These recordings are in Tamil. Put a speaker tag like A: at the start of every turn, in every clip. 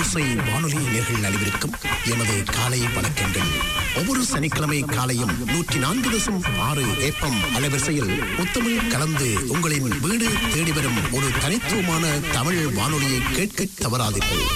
A: ஓசை வானொலி நேர்கள் அனைவருக்கும் எமது காலை வணக்கங்கள் ஒவ்வொரு சனிக்கிழமை காலையும் நூற்றி நான்கு தசம் ஆறு ஏப்பம் அலைவரிசையில் முத்தமிழ் கலந்து உங்களின் வீடு தேடி வரும் ஒரு தனித்துவமான தமிழ் வானொலியை கேட்க தவறாதீர்கள்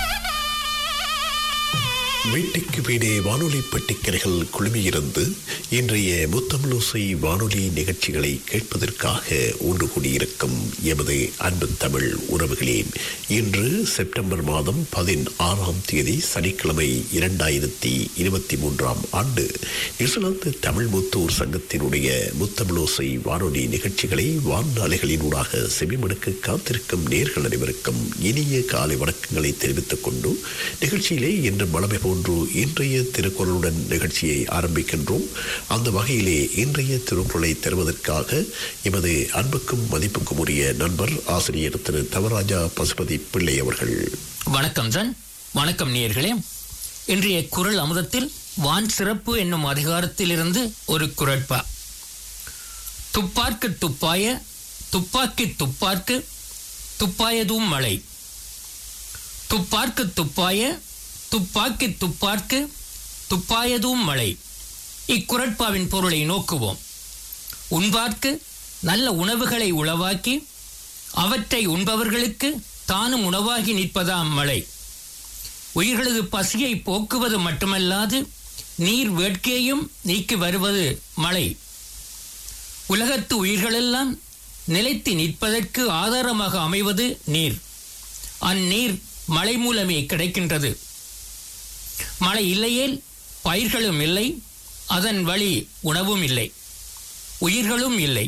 A: வீட்டுக்கு வீடே வானொலி பெட்டிக்கரைகள் குழுமியிருந்து இன்றைய முத்தமிழோசை வானொலி நிகழ்ச்சிகளை கேட்பதற்காக ஒன்று கூடியிருக்கும் எமது அன்பு தமிழ் உறவுகளே இன்று செப்டம்பர் மாதம் பதினாறாம் தேதி சனிக்கிழமை இரண்டாயிரத்தி இருபத்தி மூன்றாம் ஆண்டு நியூசிலாந்து தமிழ் முத்தூர் சங்கத்தினுடைய முத்தமிழோசை வானொலி நிகழ்ச்சிகளை வானொலிகளினூடாக செவிமடுக்க காத்திருக்கும் நேர்கள் அனைவருக்கும் இனிய காலை வணக்கங்களை தெரிவித்துக் கொண்டு நிகழ்ச்சியிலே இன்று மலமை போன்று இன்றைய திருக்குறளுடன் நிகழ்ச்சியை ஆரம்பிக்கின்றோம் அந்த வகையிலே இன்றைய திருக்குறளை தருவதற்காக எமது அன்புக்கும் மதிப்புக்கும் உரிய நண்பர் ஆசிரியர் திரு தவராஜா பசுபதி பிள்ளை அவர்கள்
B: வணக்கம் ஜன் வணக்கம் நேயர்களே இன்றைய குரல் அமுதத்தில் வான் சிறப்பு என்னும் அதிகாரத்திலிருந்து ஒரு குரட்பா துப்பார்க்கு துப்பாய துப்பாக்கி துப்பார்க்கு துப்பாயதும் மழை துப்பார்க்கு துப்பாய துப்பாக்கி துப்பார்க்கு துப்பாயதும் மழை இக்குரட்பாவின் பொருளை நோக்குவோம் உண்பார்க்கு நல்ல உணவுகளை உளவாக்கி அவற்றை உண்பவர்களுக்கு தானும் உணவாகி நிற்பதாம் மழை உயிர்களது பசியை போக்குவது மட்டுமல்லாது நீர் வேட்கையையும் நீக்கி வருவது மழை உலகத்து உயிர்களெல்லாம் நிலைத்து நிற்பதற்கு ஆதாரமாக அமைவது நீர் அந்நீர் மழை மூலமே கிடைக்கின்றது மழை இல்லையேல் பயிர்களும் இல்லை அதன் வழி உணவும் இல்லை உயிர்களும் இல்லை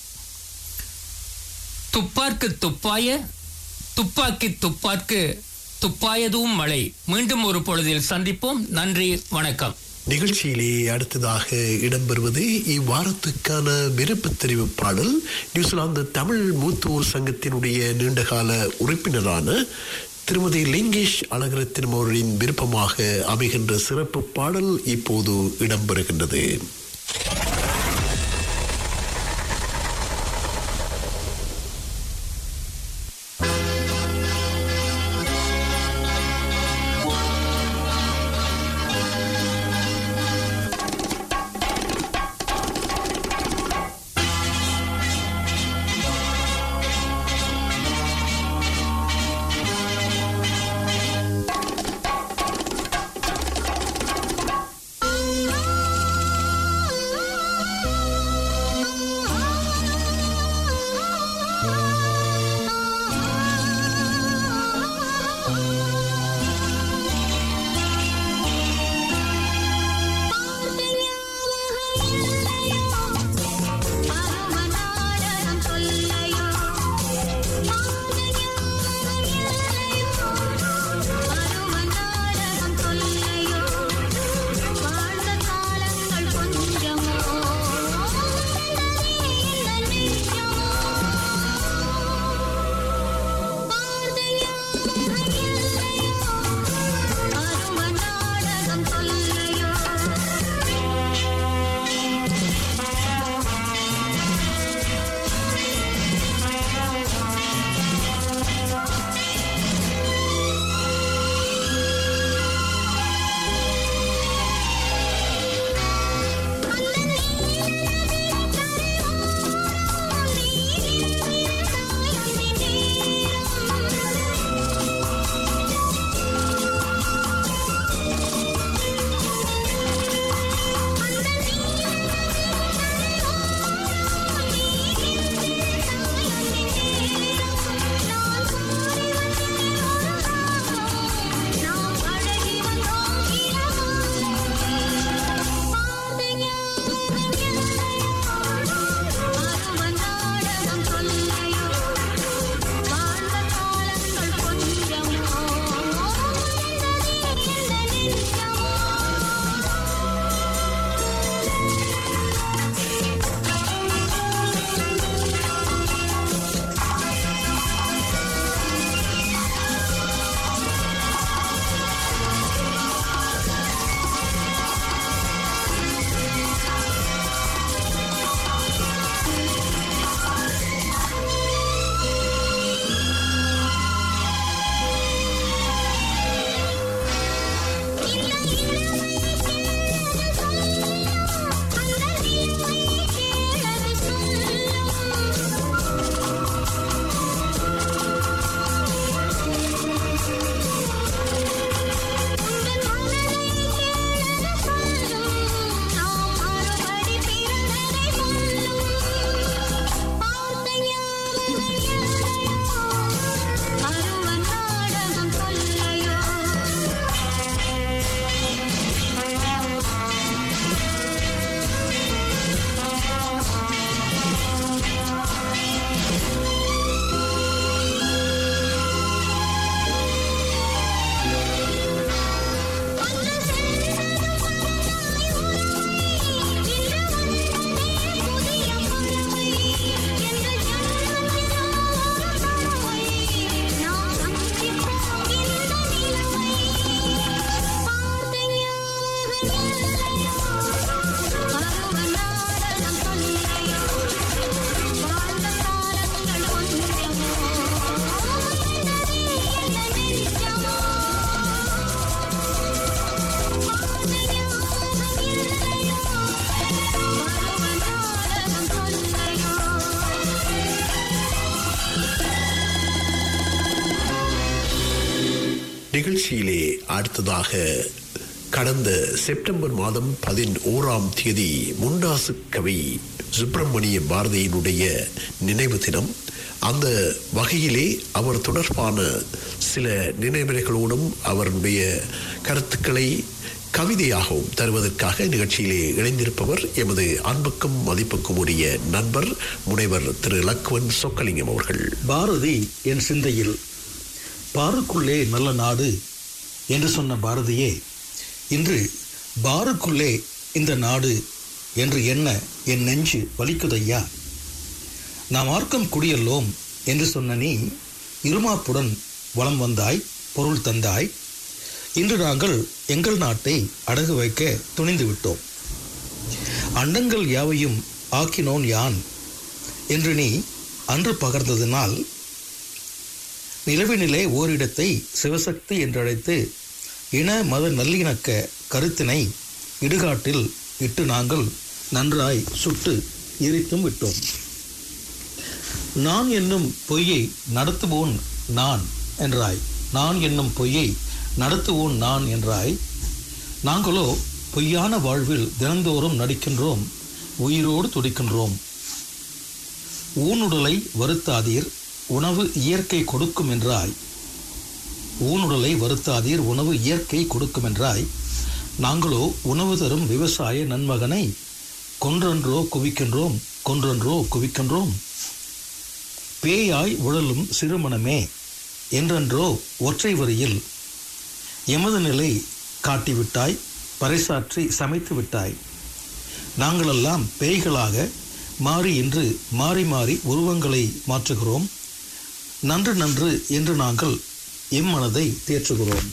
B: துப்பார்க்கு துப்பாய துப்பாக்கி துப்பார்க்கு துப்பாயதும் மழை மீண்டும் ஒரு பொழுதில் சந்திப்போம் நன்றி வணக்கம்
A: நிகழ்ச்சியிலே அடுத்ததாக இடம்பெறுவது இவ்வாரத்துக்கான விருப்ப தெரிவு பாடல் நியூசிலாந்து தமிழ் மூத்தோர் சங்கத்தினுடைய நீண்டகால உறுப்பினரான திருமதி லிங்கேஷ் அழகரத்தினம் அவர்களின் விருப்பமாக அமைகின்ற சிறப்பு பாடல் இப்போது இடம்பெறுகின்றது
C: ஆ
A: நிகழ்ச்சியிலே அடுத்ததாக கடந்த செப்டம்பர் மாதம் பதினோராம் தேதி முண்டாசு கவி சுப்பிரமணிய பாரதியினுடைய நினைவு தினம் அந்த வகையிலே அவர் தொடர்பான சில நினைவுகளோடும் அவருடைய கருத்துக்களை கவிதையாகவும் தருவதற்காக நிகழ்ச்சியிலே இணைந்திருப்பவர் எமது அன்புக்கும் மதிப்புக்கும் உரிய நண்பர் முனைவர் திரு லக்வன் சொக்கலிங்கம் அவர்கள்
C: பாரதி என் சிந்தையில் பாருக்குள்ளே நல்ல நாடு என்று சொன்ன பாரதியே இன்று பாருக்குள்ளே இந்த நாடு என்று என்ன என் நெஞ்சு வலிக்குதையா நாம் ஆர்க்கம் குடியல்லோம் என்று சொன்ன நீ இருமாப்புடன் வலம் வந்தாய் பொருள் தந்தாய் இன்று நாங்கள் எங்கள் நாட்டை அடகு வைக்க துணிந்து விட்டோம் அண்டங்கள் யாவையும் ஆக்கினோன் யான் என்று நீ அன்று பகர்ந்ததினால் நிலவினிலே ஓரிடத்தை சிவசக்தி என்றழைத்து இன மத நல்லிணக்க கருத்தினை இடுகாட்டில் இட்டு நாங்கள் நன்றாய் சுட்டு எரித்தும் விட்டோம் நான் என்னும் பொய்யை நடத்துவோன் நான் என்றாய் நான் என்னும் பொய்யை நடத்துவோன் நான் என்றாய் நாங்களோ பொய்யான வாழ்வில் தினந்தோறும் நடிக்கின்றோம் உயிரோடு துடிக்கின்றோம் ஊனுடலை வருத்தாதீர் உணவு இயற்கை கொடுக்கும் என்றாய் ஊனுடலை வருத்தாதீர் உணவு இயற்கை கொடுக்கும் என்றாய் நாங்களோ உணவு தரும் விவசாய நன்மகனை கொன்றன்றோ குவிக்கின்றோம் கொன்றன்றோ குவிக்கின்றோம் பேயாய் உழலும் சிறுமணமே என்றென்றோ ஒற்றை வரியில் எமது நிலை காட்டிவிட்டாய் பறைசாற்றி சமைத்து விட்டாய் நாங்களெல்லாம் பேய்களாக மாறி என்று மாறி மாறி உருவங்களை மாற்றுகிறோம் நன்று நன்று என்று நாங்கள் எம் மனதை தேற்றுகிறோம்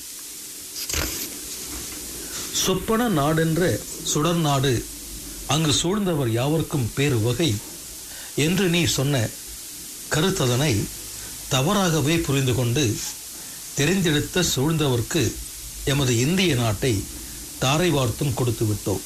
C: சொப்பன நாடென்ற சுடர் நாடு அங்கு சூழ்ந்தவர் யாவர்க்கும் பேரு வகை என்று நீ சொன்ன கருத்ததனை தவறாகவே புரிந்து கொண்டு தெரிந்தெடுத்த சூழ்ந்தவர்க்கு எமது இந்திய நாட்டை தாரை வார்த்தும் கொடுத்து விட்டோம்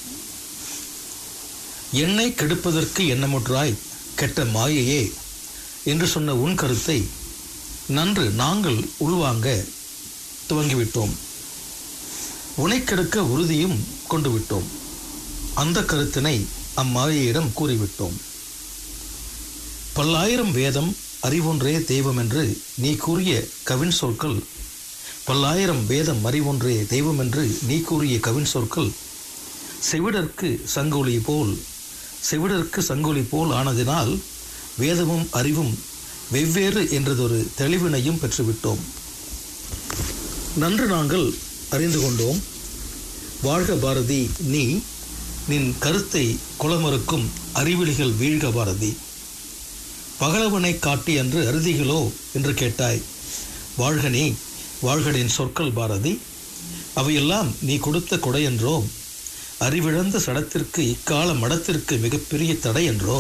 C: என்னை கெடுப்பதற்கு எண்ணமுற்றாய் கெட்ட மாயையே என்று சொன்ன உன் கருத்தை நன்று நாங்கள் உள்வாங்க துவங்கிவிட்டோம் உனை கெடுக்க உறுதியும் கொண்டு விட்டோம் அந்த கருத்தினை அம்மாயையிடம் கூறிவிட்டோம் பல்லாயிரம் வேதம் அறிவொன்றே தெய்வம் என்று நீ கூறிய கவின் சொற்கள் பல்லாயிரம் வேதம் அறிவொன்றே தெய்வம் என்று நீ கூறிய கவின் சொற்கள் செவிடற்கு சங்கொலி போல் செவிடற்கு சங்கொலி போல் ஆனதினால் வேதமும் அறிவும் வெவ்வேறு என்றதொரு தெளிவினையும் பெற்றுவிட்டோம் நன்று நாங்கள் அறிந்து கொண்டோம் வாழ்க பாரதி நீ நின் கருத்தை குளமறுக்கும் அறிவிலிகள் வீழ்க பாரதி பகலவனை காட்டி அன்று அறுதிகளோ என்று கேட்டாய் வாழ்க நீ வாழ்கனின் சொற்கள் பாரதி அவையெல்லாம் நீ கொடுத்த கொடையென்றோ அறிவிழந்த சடத்திற்கு இக்கால மடத்திற்கு மிகப்பெரிய தடை என்றோ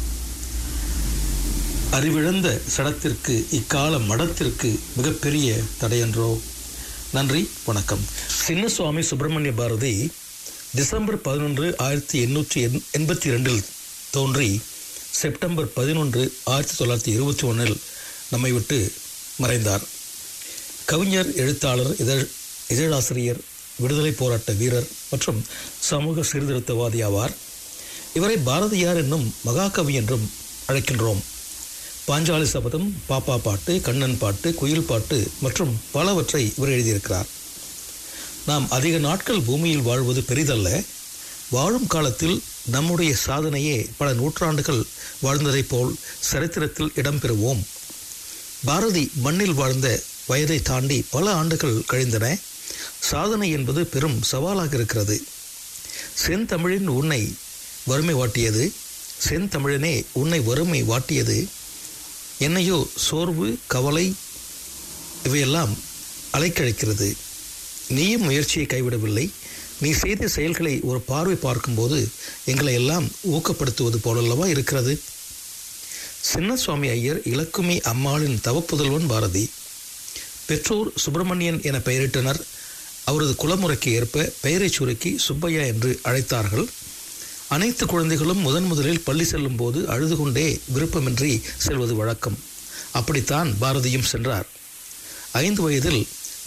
C: அறிவிழந்த சடத்திற்கு இக்கால மடத்திற்கு மிகப்பெரிய தடையன்றோ நன்றி வணக்கம் சின்னசுவாமி சுப்பிரமணிய பாரதி டிசம்பர் பதினொன்று ஆயிரத்தி எண்ணூற்றி எண் எண்பத்தி ரெண்டில் தோன்றி செப்டம்பர் பதினொன்று ஆயிரத்தி தொள்ளாயிரத்தி இருபத்தி ஒன்றில் நம்மை விட்டு மறைந்தார் கவிஞர் எழுத்தாளர் இதழ் இதழாசிரியர் விடுதலை போராட்ட வீரர் மற்றும் சமூக சீர்திருத்தவாதி ஆவார் இவரை பாரதியார் என்னும் மகாகவி என்றும் அழைக்கின்றோம் பாஞ்சாலி சபதம் பாப்பா பாட்டு கண்ணன் பாட்டு குயில் பாட்டு மற்றும் பலவற்றை இவர் எழுதியிருக்கிறார் நாம் அதிக நாட்கள் பூமியில் வாழ்வது பெரிதல்ல வாழும் காலத்தில் நம்முடைய சாதனையே பல நூற்றாண்டுகள் வாழ்ந்ததைப் போல் சரித்திரத்தில் இடம்பெறுவோம் பாரதி மண்ணில் வாழ்ந்த வயதை தாண்டி பல ஆண்டுகள் கழிந்தன சாதனை என்பது பெரும் சவாலாக இருக்கிறது செந்தமிழின் உன்னை வறுமை வாட்டியது செந்தமிழனே உன்னை வறுமை வாட்டியது என்னையோ சோர்வு கவலை இவையெல்லாம் அலைக்கழிக்கிறது நீயும் முயற்சியை கைவிடவில்லை நீ செய்த செயல்களை ஒரு பார்வை பார்க்கும்போது எங்களை எல்லாம் ஊக்கப்படுத்துவது போலல்லவா இருக்கிறது சின்னசுவாமி ஐயர் இலக்குமி அம்மாளின் தவப்புதல்வன் பாரதி பெற்றோர் சுப்பிரமணியன் என பெயரிட்டனர் அவரது குலமுறைக்கு ஏற்ப பெயரை சுருக்கி சுப்பையா என்று அழைத்தார்கள் அனைத்து குழந்தைகளும் முதன் முதலில் பள்ளி செல்லும் போது அழுது கொண்டே விருப்பமின்றி செல்வது வழக்கம் அப்படித்தான் பாரதியும் சென்றார் ஐந்து வயதில்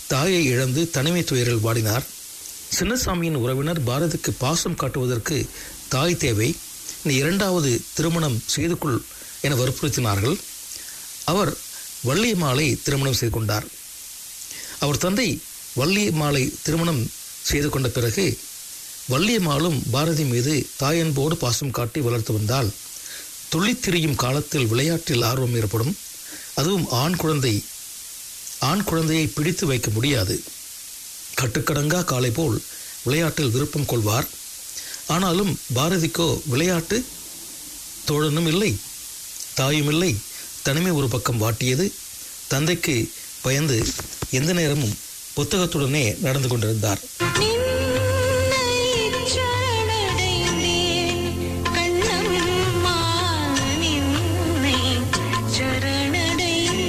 C: தாயை இழந்து தனிமை துயரில் வாடினார் சின்னசாமியின் உறவினர் பாரதிக்கு பாசம் காட்டுவதற்கு தாய் தேவை இந்த இரண்டாவது திருமணம் செய்து கொள் என வற்புறுத்தினார்கள் அவர் வள்ளியம்மாளை திருமணம் செய்து கொண்டார் அவர் தந்தை வள்ளியம்மாளை திருமணம் செய்து கொண்ட பிறகு வள்ளியம்மாளும் பாரதி மீது தாயன்போடு பாசம் காட்டி வளர்த்து வந்தால் துள்ளித் திரியும் காலத்தில் விளையாட்டில் ஆர்வம் ஏற்படும் அதுவும் ஆண் குழந்தை ஆண் குழந்தையை பிடித்து வைக்க முடியாது கட்டுக்கடங்கா காலை போல் விளையாட்டில் விருப்பம் கொள்வார் ஆனாலும் பாரதிக்கோ விளையாட்டு தோழனும் இல்லை தாயும் இல்லை தனிமை ஒரு பக்கம் வாட்டியது தந்தைக்கு பயந்து எந்த நேரமும் புத்தகத்துடனே நடந்து கொண்டிருந்தார்
D: நின்னைச் சரணடைந்தேன் கண்ணம்மா நின்னைச் சரணடைந்தேன்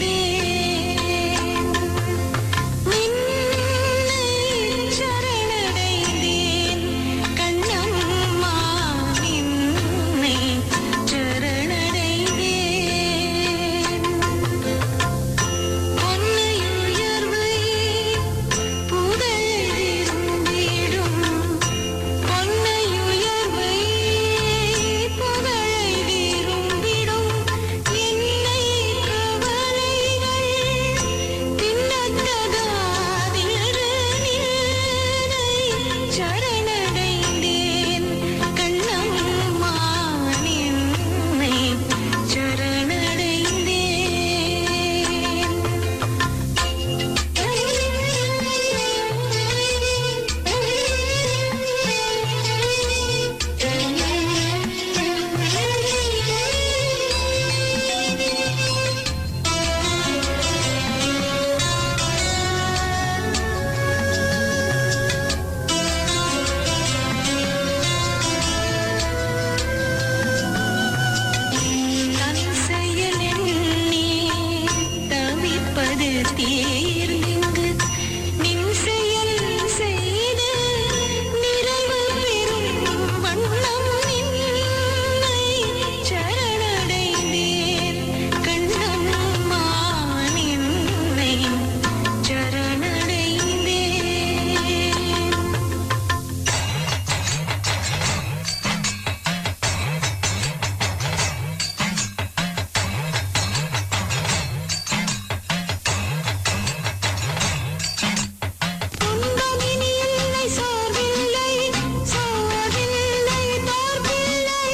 D: நின்னைச் சரணடைந்தேன் கண்ணம்மா நின்னைச் சரணடைந்தேன் பொன்னையுயர்வை புகழ்ந்திடும் பொன்னையுயர்வை புகழை விரும்பிடும் என்னை கவலைகள் தின்னத்தகாதிரு நின்னை சரணடைந்தேன் கண்ணம்மா நின்னை சரணடைந்தேன் தன் செயல் எண்ணி தவிப்பது தீர்ந்திங்கு நின் செயல் செய்து நிறைவு பெறும் வண்ணம் நின்னை சரணடைந்தேன் கண்ணம்மா நின்னை சரணடைந்தேன் துன்பமினி இல்லை சோர்வில்லை சோர்வில்லை தோற்பில்லை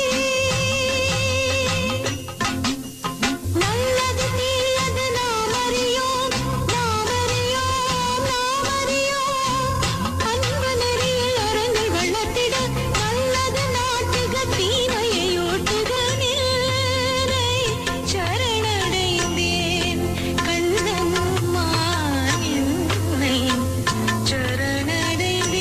D: நல்லது தீயது நாம் அறியோம் நாம் அறியோம் நாம் அறியோம் அன்பு நெறியில் அரங்கில் வளர்த்திட நல்லது நாட்டுக தீமையை ஓட்டுக நில்லை சரணடைந்தேன் கண்ணம்மா நின்னை சரணடைந்தேன்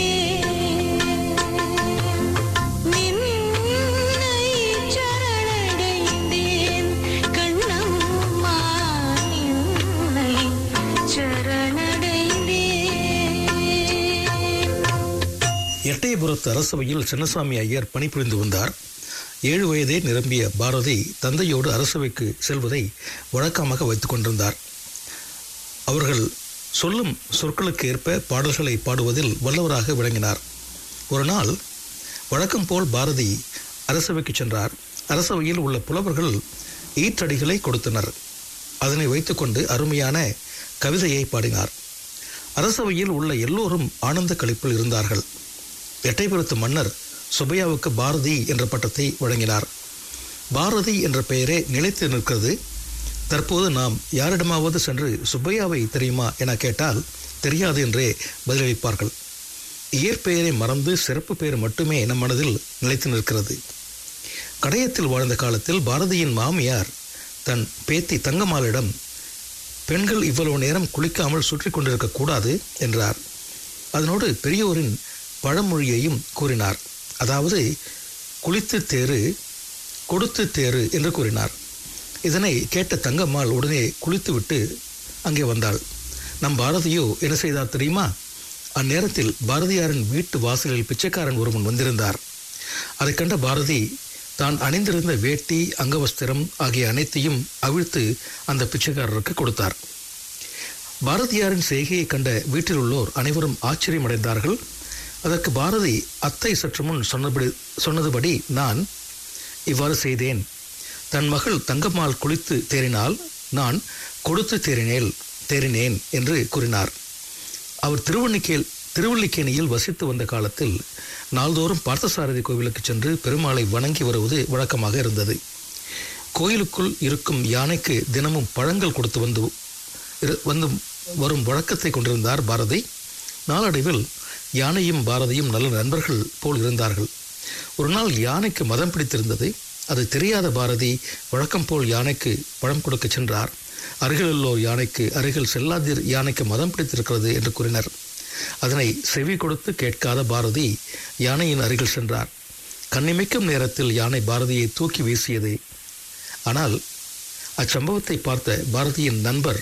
D: நின்னை சரணடைந்தேன் கண்ணம்மா நின்னை சரணடைந்தேன்
C: எட்டயபுரத்து அரசவையில் சின்னசாமி ஐயர் பணிபுரிந்து வந்தார் ஏழு வயதே நிரம்பிய பாரதி தந்தையோடு அரசவைக்கு செல்வதை வழக்கமாக வைத்துக் கொண்டிருந்தார் அவர்கள் சொல்லும் சொற்களுக்கு ஏற்ப பாடல்களை பாடுவதில் வல்லவராக விளங்கினார் ஒரு நாள் வழக்கம் போல் பாரதி அரசவைக்கு சென்றார் அரசவையில் உள்ள புலவர்கள் ஈற்றடிகளை கொடுத்தனர் அதனை வைத்துக்கொண்டு அருமையான கவிதையை பாடினார் அரசவையில் உள்ள எல்லோரும் ஆனந்த களிப்பில் இருந்தார்கள் எட்டைபுரத்து மன்னர் சுப்பையாவுக்கு பாரதி என்ற பட்டத்தை வழங்கினார் பாரதி என்ற பெயரே நிலைத்து நிற்கிறது தற்போது நாம் யாரிடமாவது சென்று சுப்பையாவை தெரியுமா என கேட்டால் தெரியாது என்றே பதிலளிப்பார்கள் இயற்பெயரை மறந்து சிறப்பு பெயர் மட்டுமே நம் மனதில் நிலைத்து நிற்கிறது கடையத்தில் வாழ்ந்த காலத்தில் பாரதியின் மாமியார் தன் பேத்தி தங்கம்மாளிடம் பெண்கள் இவ்வளவு நேரம் குளிக்காமல் சுற்றி கொண்டிருக்க கூடாது என்றார் அதனோடு பெரியோரின் பழமொழியையும் கூறினார் அதாவது குளித்து தேறு கொடுத்து தேறு என்று கூறினார் இதனை கேட்ட தங்கம்மாள் உடனே குளித்துவிட்டு அங்கே வந்தாள் நம் பாரதியோ என்ன செய்தார் தெரியுமா அந்நேரத்தில் பாரதியாரின் வீட்டு வாசலில் பிச்சைக்காரன் ஒருவன் வந்திருந்தார் அதைக் கண்ட பாரதி தான் அணிந்திருந்த வேட்டி அங்கவஸ்திரம் ஆகிய அனைத்தையும் அவிழ்த்து அந்த பிச்சைக்காரருக்கு கொடுத்தார் பாரதியாரின் செய்கையை கண்ட வீட்டில் உள்ளோர் அனைவரும் ஆச்சரியமடைந்தார்கள் அதற்கு பாரதி அத்தை சற்று முன் சொன்னபடி சொன்னதுபடி நான் இவ்வாறு செய்தேன் தன் மகள் தங்கம்மாள் குளித்து தேறினால் நான் கொடுத்து தேறினேல் தேறினேன் என்று கூறினார் அவர் திருவண்ணிக்கேல் திருவல்லிக்கேணியில் வசித்து வந்த காலத்தில் நாள்தோறும் பார்த்தசாரதி கோவிலுக்கு சென்று பெருமாளை வணங்கி வருவது வழக்கமாக இருந்தது கோயிலுக்குள் இருக்கும் யானைக்கு தினமும் பழங்கள் கொடுத்து வந்து இரு- வந்து வரும் வழக்கத்தை கொண்டிருந்தார் பாரதி நாளடைவில் யானையும் பாரதியும் நல்ல நண்பர்கள் போல் இருந்தார்கள் ஒரு நாள் யானைக்கு மதம் பிடித்திருந்தது அது தெரியாத பாரதி வழக்கம் போல் யானைக்கு பழம் கொடுக்க சென்றார் அருகிலுள்ளோர் யானைக்கு அருகில் செல்லாதீர் யானைக்கு மதம் பிடித்திருக்கிறது என்று கூறினர் அதனை செவி கொடுத்து கேட்காத பாரதி யானையின் அருகில் சென்றார் கண்ணிமைக்கும் நேரத்தில் யானை பாரதியை தூக்கி வீசியது ஆனால் அச்சம்பவத்தை பார்த்த பாரதியின் நண்பர்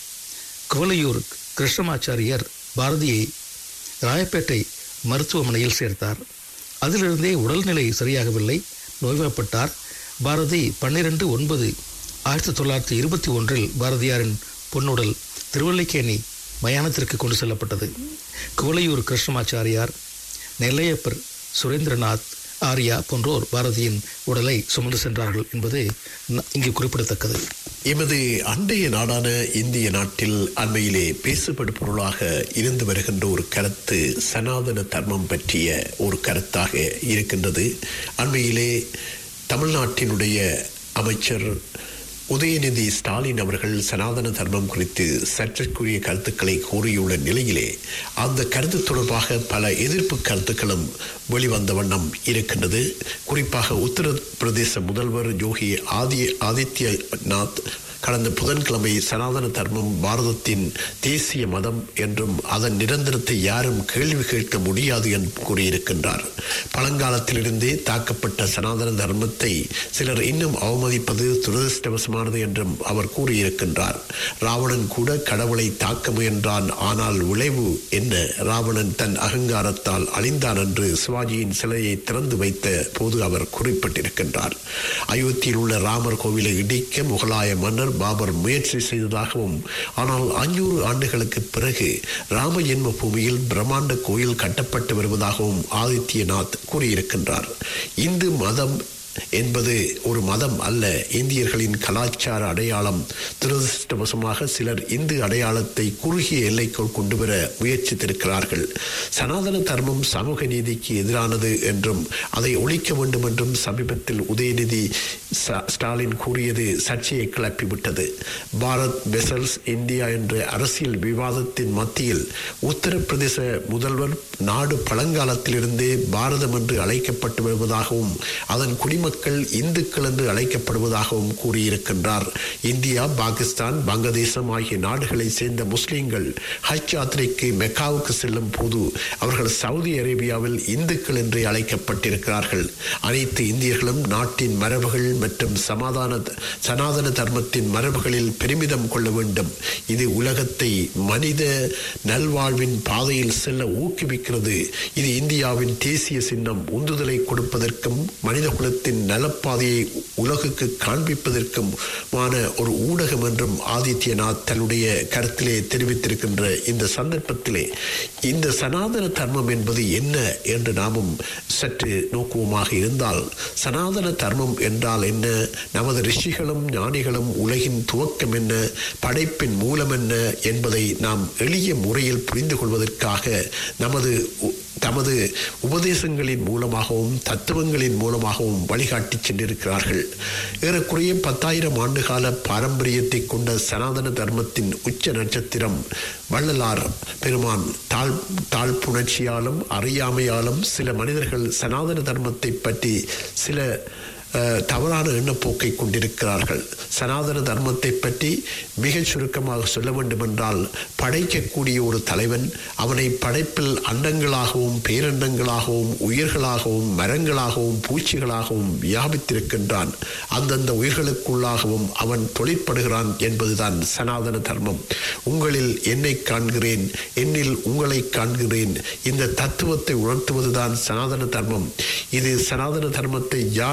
C: குவலையூர் கிருஷ்ணமாச்சாரியர் பாரதியை ராயப்பேட்டை மருத்துவமனையில் சேர்த்தார் அதிலிருந்தே உடல்நிலை சரியாகவில்லை நோய்வாய்ப்பட்டார் பாரதி பன்னிரண்டு ஒன்பது ஆயிரத்தி தொள்ளாயிரத்தி இருபத்தி ஒன்றில் பாரதியாரின் பொன்னுடல் திருவல்லிக்கேணி மயானத்திற்கு கொண்டு செல்லப்பட்டது குவலையூர் கிருஷ்ணமாச்சாரியார் நெல்லையப்பர் சுரேந்திரநாத் ஆர்யா போன்றோர் பாரதியின் உடலை சுமந்து சென்றார்கள் என்பது ந- இங்கு குறிப்பிடத்தக்கது
A: எமது அண்டைய நாடான இந்திய நாட்டில் அண்மையிலே பேசுபடு பொருளாக இருந்து வருகின்ற ஒரு கருத்து சனாதன தர்மம் பற்றிய ஒரு கருத்தாக இருக்கின்றது அண்மையிலே தமிழ்நாட்டினுடைய அமைச்சர் உதயநிதி ஸ்டாலின் அவர்கள் சனாதன தர்மம் குறித்து சர்ச்சைக்குரிய கருத்துக்களை கூறியுள்ள நிலையிலே அந்த கருத்து தொடர்பாக பல எதிர்ப்பு கருத்துக்களும் வெளிவந்த வண்ணம் இருக்கின்றது குறிப்பாக உத்தரப்பிரதேச முதல்வர் யோகி ஆதி ஆதித்யநாத் கடந்த புதன்கிழமை சனாதன தர்மம் பாரதத்தின் தேசிய மதம் என்றும் அதன் நிரந்தரத்தை யாரும் கேள்வி கேட்க முடியாது என்று கூறியிருக்கின்றார் பழங்காலத்திலிருந்தே தாக்கப்பட்ட சனாதன தர்மத்தை சிலர் இன்னும் அவமதிப்பது துரதிருஷ்டவசமானது என்றும் அவர் கூறியிருக்கின்றார் ராவணன் கூட கடவுளை தாக்க முயன்றான் ஆனால் விளைவு என்ன ராவணன் தன் அகங்காரத்தால் அழிந்தான் என்று சிவாஜியின் சிலையை திறந்து வைத்த போது அவர் குறிப்பிட்டிருக்கின்றார் அயோத்தியில் உள்ள ராமர் கோவிலை இடிக்க முகலாய மன்னர் பாபர் முயற்சி செய்ததாகவும் ஆனால் அஞ்சூறு ஆண்டுகளுக்கு பிறகு ராம ஜென்ம பூமியில் பிரம்மாண்ட கோயில் கட்டப்பட்டு வருவதாகவும் ஆதித்யநாத் கூறியிருக்கின்றார் இந்து மதம் என்பது ஒரு மதம் அல்ல இந்தியர்களின் கலாச்சார அடையாளம் துரதிருஷ்டவசமாக சிலர் இந்து அடையாளத்தை குறுகிய எல்லைக்குள் கொண்டு வர முயற்சித்திருக்கிறார்கள் சனாதன தர்மம் சமூக நீதிக்கு எதிரானது என்றும் அதை ஒழிக்க வேண்டும் என்றும் சமீபத்தில் உதயநிதி ஸ்டா- ஸ்டாலின் கூறியது சர்ச்சையை கிளப்பிவிட்டது பாரத் வெசல்ஸ் இந்தியா என்ற அரசியல் விவாதத்தின் மத்தியில் உத்தரப்பிரதேச முதல்வர் நாடு பழங்காலத்திலிருந்தே பாரதம் என்று அழைக்கப்பட்டு வருவதாகவும் அதன் குடிமக்கள் இந்துக்கள் என்று அழைக்கப்படுவதாகவும் கூறியிருக்கின்றார் இந்தியா பாகிஸ்தான் வங்கதேசம் ஆகிய நாடுகளைச் சேர்ந்த முஸ்லிம்கள் ஹஜ் யாத்திரைக்கு மெக்காவுக்கு செல்லும் போது அவர்கள் சவுதி அரேபியாவில் இந்துக்கள் என்று அழைக்கப்பட்டிருக்கிறார்கள் அனைத்து இந்தியர்களும் நாட்டின் மரபுகள் மற்றும் சமாதான சனாதன தர்மத்தின் மரபுகளில் பெருமிதம் கொள்ள வேண்டும் இது உலகத்தை மனித நல்வாழ்வின் பாதையில் செல்ல ஊக்குவிக்கிறது இது இந்தியாவின் தேசிய சின்னம் உந்துதலை கொடுப்பதற்கும் மனித குலத்தின் நலப்பாதையை உலகுக்கு காண்பிப்பதற்குமான ஒரு ஊடகம் என்றும் ஆதித்யநாத் தன்னுடைய கருத்திலே தெரிவித்திருக்கின்ற இந்த சந்தர்ப்பத்திலே இந்த சனாதன தர்மம் என்பது என்ன என்று நாமும் சற்று நோக்குவோமாக இருந்தால் சனாதன தர்மம் என்றால் என்ன நமது ரிஷிகளும் ஞானிகளும் உலகின் துவக்கம் என்ன படைப்பின் மூலம் என்ன என்பதை நாம் எளிய முறையில் புரிந்து கொள்வதற்காக நமது உ- தமது உபதேசங்களின் மூலமாகவும் தத்துவங்களின் மூலமாகவும் வழிகாட்டி சென்றிருக்கிறார்கள் ஏறக்குறைய பத்தாயிரம் ஆண்டுகால பாரம்பரியத்தை கொண்ட சனாதன தர்மத்தின் உச்ச நட்சத்திரம் வள்ளலார் பெருமான் தாழ் தாழ்ப்புணர்ச்சியாலும் அறியாமையாலும் சில மனிதர்கள் சனாதன தர்மத்தை பற்றி சில அஹ், தவறான எண்ணப்போக்கை கொண்டிருக்கிறார்கள் சனாதன தர்மத்தை பற்றி மிகச் சுருக்கமாக சொல்ல வேண்டுமென்றால் படைக்கக்கூடிய ஒரு தலைவன் அவனை படைப்பில் அண்டங்களாகவும் பேரண்டங்களாகவும் உயிர்களாகவும் மரங்களாகவும் பூச்சிகளாகவும் வியாபித்திருக்கின்றான் அந்தந்த உயிர்களுக்குள்ளாகவும் அவன் தொழிற்படுகிறான் என்பதுதான் சனாதன தர்மம் உங்களில் என்னை காண்கிறேன் என்னில் உங்களை காண்கிறேன் இந்த தத்துவத்தை உணர்த்துவதுதான் சனாதன தர்மம் இது சனாதன தர்மத்தை யார் ஏற்க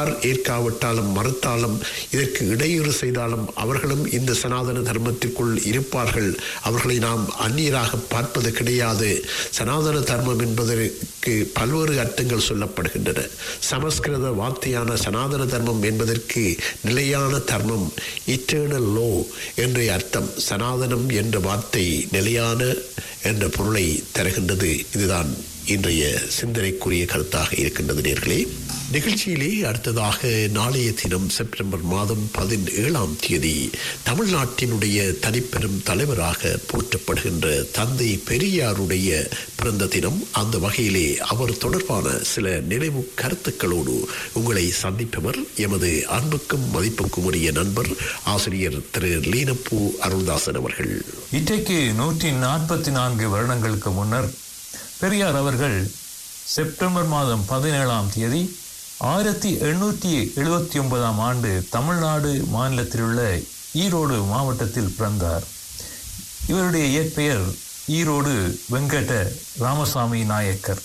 A: அனுமதிக்காவிட்டாலும் மறுத்தாலும் இதற்கு இடையூறு செய்தாலும் அவர்களும் இந்த சனாதன தர்மத்திற்குள் இருப்பார்கள் அவர்களை நாம் அந்நியராக பார்ப்பது கிடையாது சனாதன தர்மம் என்பதற்கு பல்வேறு அர்த்தங்கள் சொல்லப்படுகின்றன சமஸ்கிருத வார்த்தையான சனாதன தர்மம் என்பதற்கு நிலையான தர்மம் இட்டர்னல் லோ என்ற அர்த்தம் சனாதனம் என்ற வார்த்தை நிலையான என்ற பொருளை தருகின்றது இதுதான் இன்றைய சிந்தனைக்குரிய கருத்தாக இருக்கின்றது நேர்களே நிகழ்ச்சியிலே அடுத்ததாக நாளைய தினம் செப்டம்பர் மாதம் பதினேழாம் தேதி தமிழ்நாட்டினுடைய தனிப்பெரும் தலைவராக போற்றப்படுகின்ற தந்தை பெரியாருடைய பிறந்த தினம் அந்த வகையிலே அவர் தொடர்பான சில நினைவு கருத்துக்களோடு உங்களை சந்திப்பவர் எமது அன்புக்கும் மதிப்புக்கும் உரிய நண்பர் ஆசிரியர் திரு லீனப்பூ அருள்தாசன் அவர்கள்
E: இன்றைக்கு நூற்றி நாற்பத்தி நான்கு வருடங்களுக்கு முன்னர் பெரியார் அவர்கள் செப்டம்பர் மாதம் பதினேழாம் தேதி ஆயிரத்தி எண்ணூற்றி எழுபத்தி ஒன்பதாம் ஆண்டு தமிழ்நாடு மாநிலத்திலுள்ள ஈரோடு மாவட்டத்தில் பிறந்தார் இவருடைய இயற்பெயர் ஈரோடு வெங்கட ராமசாமி நாயக்கர்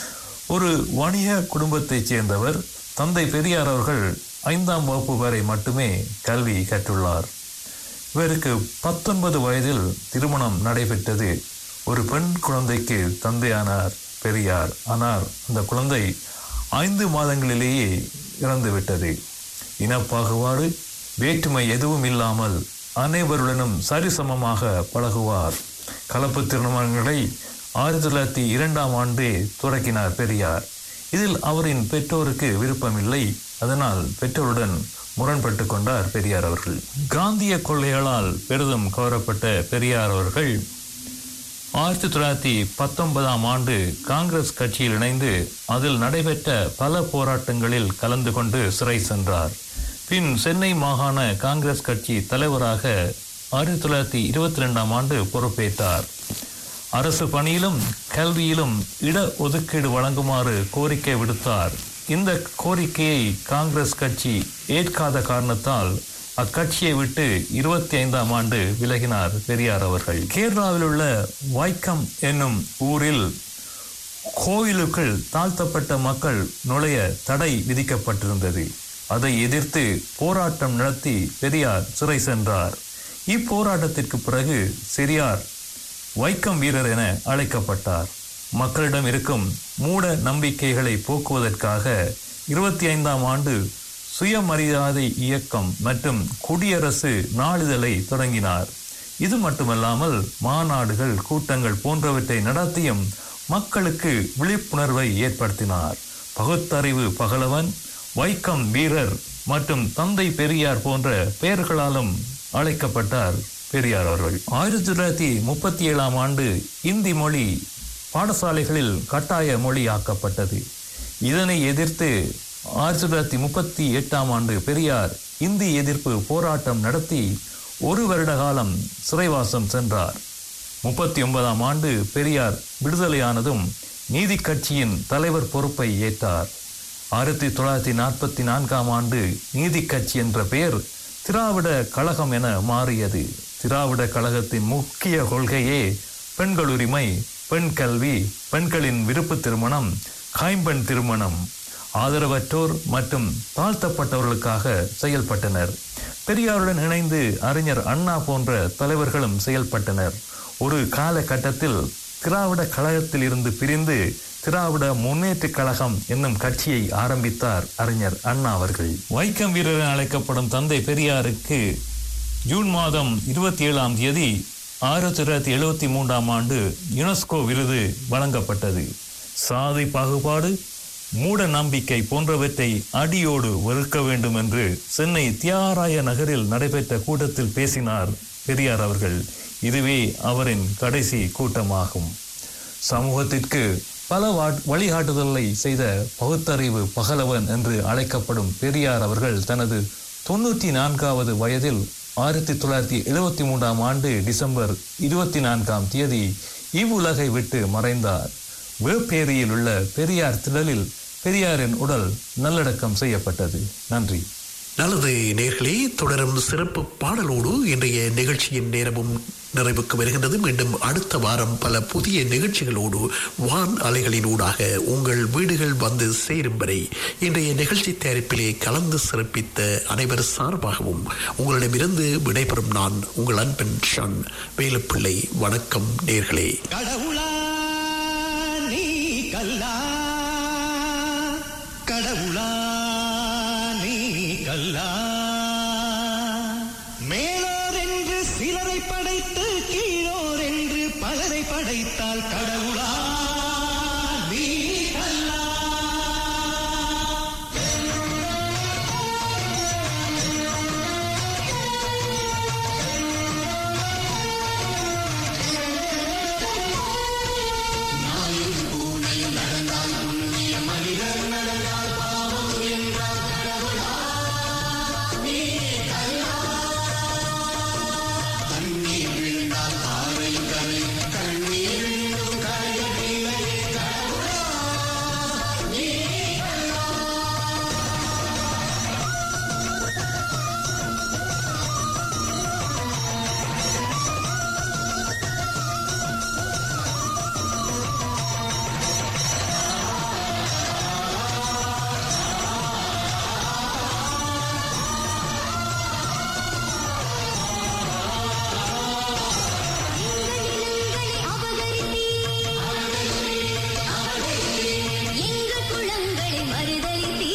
E: ஒரு வணிக குடும்பத்தைச் சேர்ந்தவர் தந்தை பெரியார் அவர்கள் ஐந்தாம் வகுப்பு வரை மட்டுமே கல்வி கற்றுள்ளார் இவருக்கு பத்தொன்பது வயதில் திருமணம் நடைபெற்றது ஒரு பெண் குழந்தைக்கு தந்தையானார் பெரியார் ஆனால் அந்த குழந்தை ஐந்து மாதங்களிலேயே இறந்துவிட்டது இனப்பாகுபாடு வேற்றுமை எதுவும் இல்லாமல் அனைவருடனும் சரிசமமாக பழகுவார் கலப்பு திருமணங்களை ஆயிரத்தி தொள்ளாயிரத்தி இரண்டாம் ஆண்டே தொடக்கினார் பெரியார் இதில் அவரின் பெற்றோருக்கு விருப்பமில்லை அதனால் பெற்றோருடன் முரண்பட்டு கொண்டார் பெரியார் அவர்கள் காந்திய கொள்கைகளால் பெரிதும் கவரப்பட்ட பெரியார் அவர்கள் ஆயிரத்தி தொள்ளாயிரத்தி பத்தொன்பதாம் ஆண்டு காங்கிரஸ் கட்சியில் இணைந்து அதில் நடைபெற்ற பல போராட்டங்களில் கலந்து கொண்டு சிறை சென்றார் பின் சென்னை மாகாண காங்கிரஸ் கட்சி தலைவராக ஆயிரத்தி தொள்ளாயிரத்தி இருபத்தி ரெண்டாம் ஆண்டு பொறுப்பேற்றார் அரசு பணியிலும் கல்வியிலும் இட ஒதுக்கீடு வழங்குமாறு கோரிக்கை விடுத்தார் இந்த கோரிக்கையை காங்கிரஸ் கட்சி ஏற்காத காரணத்தால் அக்கட்சியை விட்டு இருபத்தி ஐந்தாம் ஆண்டு விலகினார் பெரியார் அவர்கள் கேரளாவில் உள்ள வைக்கம் என்னும் ஊரில் கோயிலுக்குள் தாழ்த்தப்பட்ட மக்கள் நுழைய தடை விதிக்கப்பட்டிருந்தது அதை எதிர்த்து போராட்டம் நடத்தி பெரியார் சிறை சென்றார் இப்போராட்டத்திற்கு பிறகு சிறியார் வைக்கம் வீரர் என அழைக்கப்பட்டார் மக்களிடம் இருக்கும் மூட நம்பிக்கைகளை போக்குவதற்காக இருபத்தி ஐந்தாம் ஆண்டு சுயமரியாதை இயக்கம் மற்றும் குடியரசு நாளிதழை தொடங்கினார் இது மட்டுமல்லாமல் மாநாடுகள் கூட்டங்கள் போன்றவற்றை நடத்தியும் மக்களுக்கு விழிப்புணர்வை ஏற்படுத்தினார் பகுத்தறிவு பகலவன் வைக்கம் வீரர் மற்றும் தந்தை பெரியார் போன்ற பெயர்களாலும் அழைக்கப்பட்டார் பெரியார் அவர்கள் ஆயிரத்தி தொள்ளாயிரத்தி முப்பத்தி ஏழாம் ஆண்டு இந்தி மொழி பாடசாலைகளில் கட்டாய மொழியாக்கப்பட்டது இதனை எதிர்த்து ஆயிரத்தி தொள்ளாயிரத்தி முப்பத்தி எட்டாம் ஆண்டு பெரியார் இந்தி எதிர்ப்பு போராட்டம் நடத்தி ஒரு வருட காலம் சிறைவாசம் சென்றார் முப்பத்தி ஒன்பதாம் ஆண்டு பெரியார் விடுதலையானதும் நீதி கட்சியின் தலைவர் பொறுப்பை ஏற்றார் ஆயிரத்தி தொள்ளாயிரத்தி நாற்பத்தி நான்காம் ஆண்டு நீதி கட்சி என்ற பெயர் திராவிட கழகம் என மாறியது திராவிட கழகத்தின் முக்கிய கொள்கையே பெண்கள் உரிமை பெண் கல்வி பெண்களின் விருப்பு திருமணம் கைம்பெண் திருமணம் ஆதரவற்றோர் மற்றும் தாழ்த்தப்பட்டவர்களுக்காக செயல்பட்டனர் பெரியாருடன் இணைந்து அறிஞர் அண்ணா போன்ற தலைவர்களும் செயல்பட்டனர் ஒரு காலகட்டத்தில் திராவிட கழகத்தில் இருந்து பிரிந்து திராவிட முன்னேற்ற கழகம் என்னும் கட்சியை ஆரம்பித்தார் அறிஞர் அண்ணா அவர்கள் வைக்கம் வீரர் என அழைக்கப்படும் தந்தை பெரியாருக்கு ஜூன் மாதம் இருபத்தி ஏழாம் தேதி ஆயிரத்தி தொள்ளாயிரத்தி எழுபத்தி மூன்றாம் ஆண்டு யுனெஸ்கோ விருது வழங்கப்பட்டது சாதி பாகுபாடு மூட நம்பிக்கை போன்றவற்றை அடியோடு வெறுக்க வேண்டும் என்று சென்னை தியாகராய நகரில் நடைபெற்ற கூட்டத்தில் பேசினார் பெரியார் அவர்கள் இதுவே அவரின் கடைசி கூட்டமாகும் சமூகத்திற்கு பல வா- வழிகாட்டுதல்களை செய்த பகுத்தறிவு பகலவன் என்று அழைக்கப்படும் பெரியார் அவர்கள் தனது தொண்ணூற்றி நான்காவது வயதில் ஆயிரத்தி தொள்ளாயிரத்தி எழுபத்தி மூன்றாம் ஆண்டு டிசம்பர் இருபத்தி நான்காம் தேதி இவ்வுலகை விட்டு மறைந்தார் வேப்பேரியில் உள்ள பெரியார் திடலில் பெரியாரின் உடல் நல்லடக்கம் செய்யப்பட்டது நன்றி
A: நல்லது நேர்களே தொடரும் சிறப்பு பாடலோடு இன்றைய நிகழ்ச்சியின் நேரமும் நிறைவுக்கு வருகின்றது மீண்டும் அடுத்த வாரம் பல புதிய நிகழ்ச்சிகளோடு வான் அலைகளினூடாக உங்கள் வீடுகள் வந்து சேரும் வரை இன்றைய நிகழ்ச்சி தயாரிப்பிலே கலந்து சிறப்பித்த அனைவர் சார்பாகவும் உங்களிடமிருந்து விடைபெறும் நான் உங்கள் அன்பன் ஷான் வேலுப்பிள்ளை வணக்கம் நேர்களே
F: கடவுளா நீ கல்லா கடவுளா நீ கல்லா மேலோர் என்று சிலரை படைத்து கீழோர் என்று பலரை படைத்தால் கடவுளா நீ கல்லா
D: எங்கள் குளங்களை மறுதளித்தீ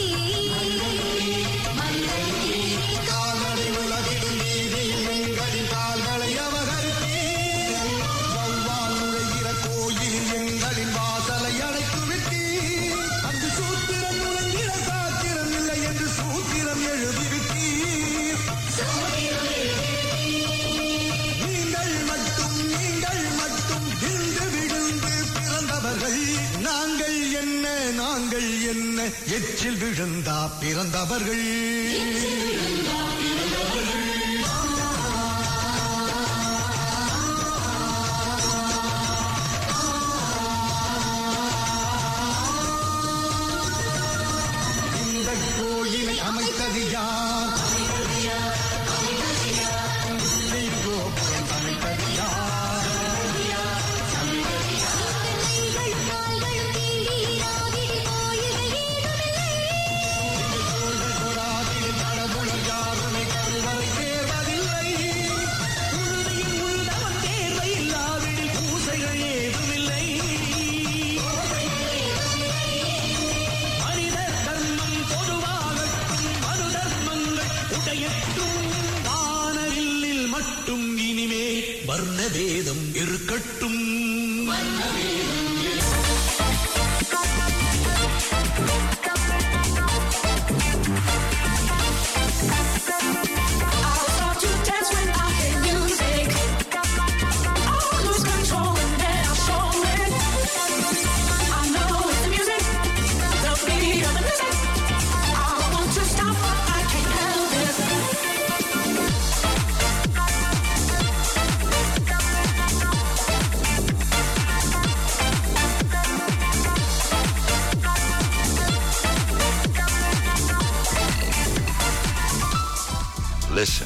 F: கால்நடை உலகிடும் நீதியில் எங்களின் கால்களை அபகரித்தீர். வௌவால் நுழைகிற கோயிலில் எங்களின் வாசலை அடைத்து விட்டீர். அங்கு சூத்திரம் நுழைகிற சாத்திரம் இல்லை என்று சூத்திரம் எழுதிவிட்டீர். நீங்கள் மட்டும் நீங்கள் மட்டும் விழுந்து விழுந்து பிறந்தவர்கள் நாங்கள் என்ன நாங்கள் என்ன எச்சில் விழுந்தா பிறந்தவர்கள் இந்த கோயிலை அமைத்தது யார் இல்லை கோபுரம் அமைத்தது யார்
D: கைகள் கால்களும் தீண்டிராவிடி கோயில்கள் ஏதுமில்லை
F: கொடாதில் கடவுளர் யாருமே கருவறை சேர்வதில்லை உறுதியில் உள்ளவன் தேர்வை இல்லாவிடில் பூசைகள் ஏதுமில்லை மனிதர் தர்மம் பொதுவாகட்டும் மனு தர்மங்கள் உடையட்டும் வானவில்லில் மட்டும் இனிமே வர்ண வேதம் இருக்கட்டும்
G: I'll start to dance when I hear music. I'll lose control and then I'll show it. I know it's the music, the beat of the music. I want to stop, but I can't help it.
H: Listen.